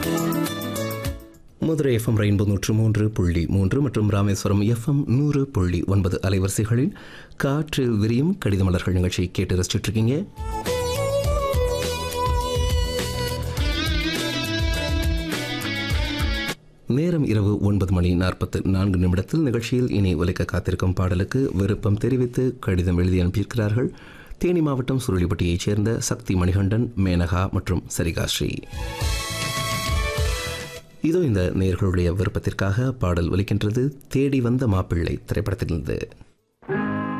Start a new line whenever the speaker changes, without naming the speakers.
Madurai FM rainbow நூற்று மூன்று புள்ளி மூன்று மற்றும் ராமேஸ்வரம் எஃப்எம் நூறு புள்ளி ஒன்பது அலைவரிசைகளில் காற்று விரியும் கடித மலர்கள் நிகழ்ச்சியை கேட்டு ரசிச்சுட்டு இருக்கீங்க நேரம் இரவு ஒன்பது மணி நாற்பத்து நான்கு நிமிடத்தில் நிகழ்ச்சியில் இனி ஒலிக்க காத்திருக்கும் பாடலுக்கு விருப்பம் தெரிவித்து கடிதம் எழுதி அனுப்பியிருக்கிறார்கள் தேனி மாவட்டம் சுருளிப்பட்டியைச் சேர்ந்த சக்தி மணிகண்டன் மேனகா மற்றும் சரிகாஸ்ரீ இதோ இந்த நேர்களுடைய விருப்பத்திற்காக பாடல் ஒலிக்கின்றது தேடி வந்த மாப்பிள்ளை திரைப்படத்திலிருந்து